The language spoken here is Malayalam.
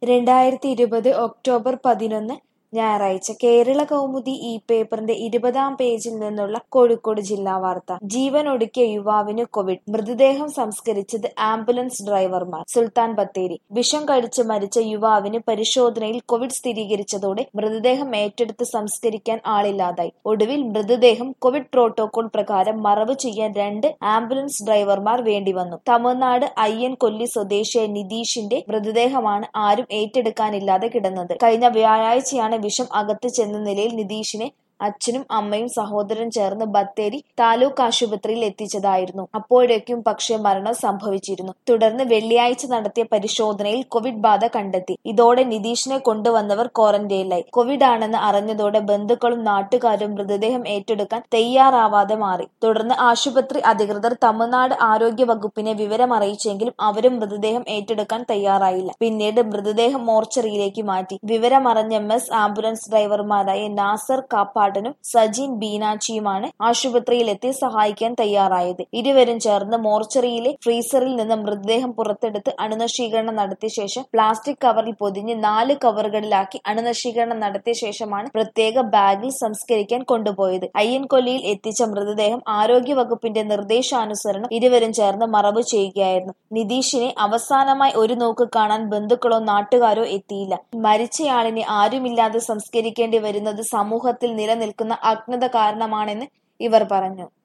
രണ്ടായിരത്തി ഇരുപത് ഒക്ടോബർ പതിനൊന്ന് ഞായറാഴ്ച കേരള കൗമുദി ഈ പേപ്പറിന്റെ ഇരുപതാം പേജിൽ നിന്നുള്ള കോഴിക്കോട് ജില്ലാ വാർത്ത ജീവനൊടുക്കിയ യുവാവിന് കോവിഡ് മൃതദേഹം സംസ്കരിച്ചത് ആംബുലൻസ് ഡ്രൈവർമാർ സുൽത്താൻ ബത്തേരി വിഷം കഴിച്ച് മരിച്ച യുവാവിന് പരിശോധനയിൽ കോവിഡ് സ്ഥിരീകരിച്ചതോടെ മൃതദേഹം ഏറ്റെടുത്ത് സംസ്കരിക്കാൻ ആളില്ലാതായി ഒടുവിൽ മൃതദേഹം കോവിഡ് പ്രോട്ടോകോൾ പ്രകാരം മറവ് ചെയ്യാൻ രണ്ട് ആംബുലൻസ് ഡ്രൈവർമാർ വേണ്ടിവന്നു തമിഴ്നാട് അയ്യൻകൊല്ലി സ്വദേശിയായ നിതീഷിന്റെ മൃതദേഹമാണ് ആരും ഏറ്റെടുക്കാനില്ലാതെ കിടന്നത് കഴിഞ്ഞ വ്യാഴാഴ്ചയാണ് വിഷം അകത്ത് ചെന്ന നിലയിൽ നിതീഷിനെ അച്ഛനും അമ്മയും സഹോദരൻ ചേർന്ന് ബത്തേരി താലൂക്ക് ആശുപത്രിയിൽ എത്തിച്ചതായിരുന്നു അപ്പോഴേക്കും പക്ഷേ മരണം സംഭവിച്ചിരുന്നു തുടർന്ന് വെള്ളിയാഴ്ച നടത്തിയ പരിശോധനയിൽ കോവിഡ് ബാധ കണ്ടെത്തി ഇതോടെ നിതീഷിനെ കൊണ്ടുവന്നവർ ക്വാറന്റൈനിലായി കോവിഡ് ആണെന്ന് അറിഞ്ഞതോടെ ബന്ധുക്കളും നാട്ടുകാരും മൃതദേഹം ഏറ്റെടുക്കാൻ തയ്യാറാവാതെ മാറി തുടർന്ന് ആശുപത്രി അധികൃതർ തമിഴ്നാട് ആരോഗ്യ വകുപ്പിനെ വിവരം അറിയിച്ചെങ്കിലും അവരും മൃതദേഹം ഏറ്റെടുക്കാൻ തയ്യാറായില്ല പിന്നീട് മൃതദേഹം മോർച്ചറിയിലേക്ക് മാറ്റി വിവരമറിഞ്ഞ എം എസ് ആംബുലൻസ് ഡ്രൈവർമാരായ നാസർ കാപ്പാട് നടനും സജിൻ ബീനാച്ചിയുമാണ് ആശുപത്രിയിലെത്തി സഹായിക്കാൻ തയ്യാറായത് ഇരുവരും ചേർന്ന് മോർച്ചറിയിലെ ഫ്രീസറിൽ നിന്ന് മൃതദേഹം പുറത്തെടുത്ത് അണുനശീകരണം നടത്തിയ ശേഷം പ്ലാസ്റ്റിക് കവറിൽ പൊതിഞ്ഞ് നാല് കവറുകളിലാക്കി അണുനശീകരണം നടത്തിയ ശേഷമാണ് പ്രത്യേക ബാഗിൽ സംസ്കരിക്കാൻ കൊണ്ടുപോയത് അയ്യൻകൊല്ലിയിൽ എത്തിച്ച മൃതദേഹം ആരോഗ്യ വകുപ്പിന്റെ നിർദ്ദേശാനുസരണം ഇരുവരും ചേർന്ന് മറവ് ചെയ്യുകയായിരുന്നു നിതീഷിനെ അവസാനമായി ഒരു നോക്ക് കാണാൻ ബന്ധുക്കളോ നാട്ടുകാരോ എത്തിയില്ല മരിച്ചയാളിനെ ആരുമില്ലാതെ സംസ്കരിക്കേണ്ടി വരുന്നത് സമൂഹത്തിൽ നിലനിൽക്കുന്ന അജ്ഞത കാരണമാണെന്ന് ഇവർ പറഞ്ഞു